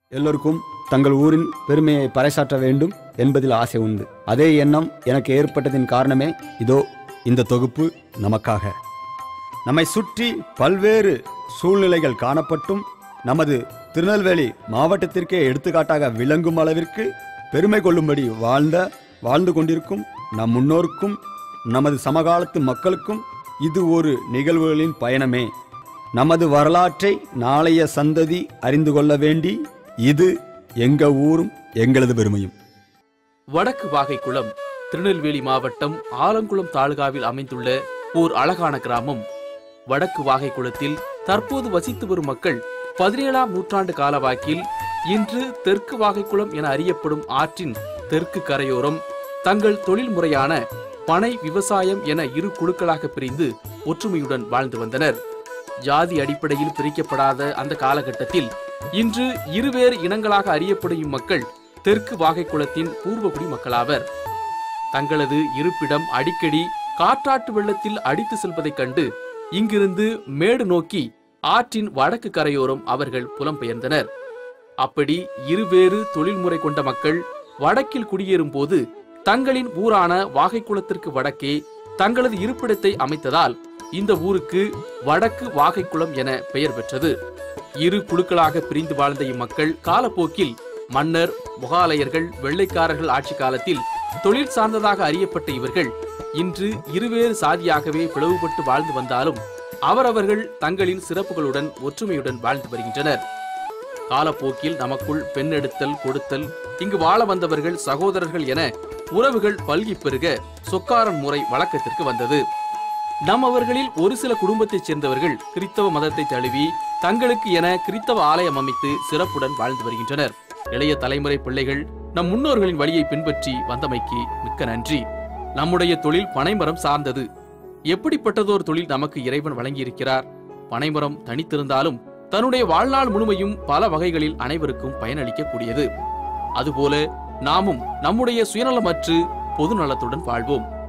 எல்லோருக்கும் தங்கள் ஊரின் பெருமையை பறைசாற்ற வேண்டும் என்பதில் ஆசை உண்டு அதே எண்ணம் எனக்கு ஏற்பட்டதின் காரணமே இதோ இந்த தொகுப்பு நமக்காக நம்மை சுற்றி பல்வேறு சூழ்நிலைகள் காணப்பட்டும் நமது திருநெல்வேலி மாவட்டத்திற்கே எடுத்துக்காட்டாக விளங்கும் அளவிற்கு பெருமை கொள்ளும்படி வாழ்ந்த வாழ்ந்து கொண்டிருக்கும் நம் முன்னோருக்கும் நமது சமகாலத்து மக்களுக்கும் இது ஒரு நிகழ்வுகளின் பயணமே நமது வரலாற்றை நாளைய சந்ததி அறிந்து கொள்ள வேண்டி இது எங்க ஊரும் எங்களது பெருமையும் வடக்கு வாகைக்குளம் திருநெல்வேலி மாவட்டம் ஆலங்குளம் தாலுகாவில் அமைந்துள்ள ஓர் அழகான கிராமம் வடக்கு வாகைக்குளத்தில் தற்போது வசித்து வரும் மக்கள் பதினேழாம் நூற்றாண்டு காலவாக்கில் இன்று தெற்கு வாகைக்குளம் என அறியப்படும் ஆற்றின் தெற்கு கரையோரம் தங்கள் தொழில் முறையான பனை விவசாயம் என இரு குழுக்களாக பிரிந்து ஒற்றுமையுடன் வாழ்ந்து வந்தனர் ஜாதி அடிப்படையில் பிரிக்கப்படாத அந்த காலகட்டத்தில் இன்று இருவேறு இனங்களாக அறியப்படும் இம்மக்கள் தெற்கு வாகைக்குளத்தின் பூர்வகுடி மக்களாவர் தங்களது இருப்பிடம் அடிக்கடி காற்றாட்டு வெள்ளத்தில் அடித்து செல்வதைக் கண்டு இங்கிருந்து மேடு நோக்கி ஆற்றின் வடக்கு கரையோரம் அவர்கள் புலம்பெயர்ந்தனர் அப்படி இருவேறு தொழில்முறை கொண்ட மக்கள் வடக்கில் குடியேறும் போது தங்களின் ஊரான வாகைக்குளத்திற்கு வடக்கே தங்களது இருப்பிடத்தை அமைத்ததால் இந்த ஊருக்கு வடக்கு வாகைக்குளம் என பெயர் பெற்றது இரு குழுக்களாக பிரிந்து வாழ்ந்த இம்மக்கள் காலப்போக்கில் மன்னர் முகாலயர்கள் வெள்ளைக்காரர்கள் ஆட்சி காலத்தில் தொழில் சார்ந்ததாக அறியப்பட்ட இவர்கள் இன்று இருவேறு சாதியாகவே பிளவுபட்டு வாழ்ந்து வந்தாலும் அவரவர்கள் தங்களின் சிறப்புகளுடன் ஒற்றுமையுடன் வாழ்ந்து வருகின்றனர் காலப்போக்கில் நமக்குள் பெண்ணெடுத்தல் கொடுத்தல் இங்கு வாழ வந்தவர்கள் சகோதரர்கள் என உறவுகள் பல்கி பெருக சொக்காரன் முறை வழக்கத்திற்கு வந்தது நம்மவர்களில் ஒரு சில குடும்பத்தைச் சேர்ந்தவர்கள் கிறித்தவ மதத்தை தழுவி தங்களுக்கு என கிறித்தவ ஆலயம் அமைத்து சிறப்புடன் வாழ்ந்து வருகின்றனர் இளைய தலைமுறை பிள்ளைகள் நம் முன்னோர்களின் வழியை பின்பற்றி வந்தமைக்கு மிக்க நன்றி நம்முடைய தொழில் பனைமரம் சார்ந்தது எப்படிப்பட்டதோர் தொழில் நமக்கு இறைவன் வழங்கியிருக்கிறார் பனைமரம் தனித்திருந்தாலும் தன்னுடைய வாழ்நாள் முழுமையும் பல வகைகளில் அனைவருக்கும் பயனளிக்கக்கூடியது அதுபோல நாமும் நம்முடைய சுயநலமற்று பொது நலத்துடன் வாழ்வோம்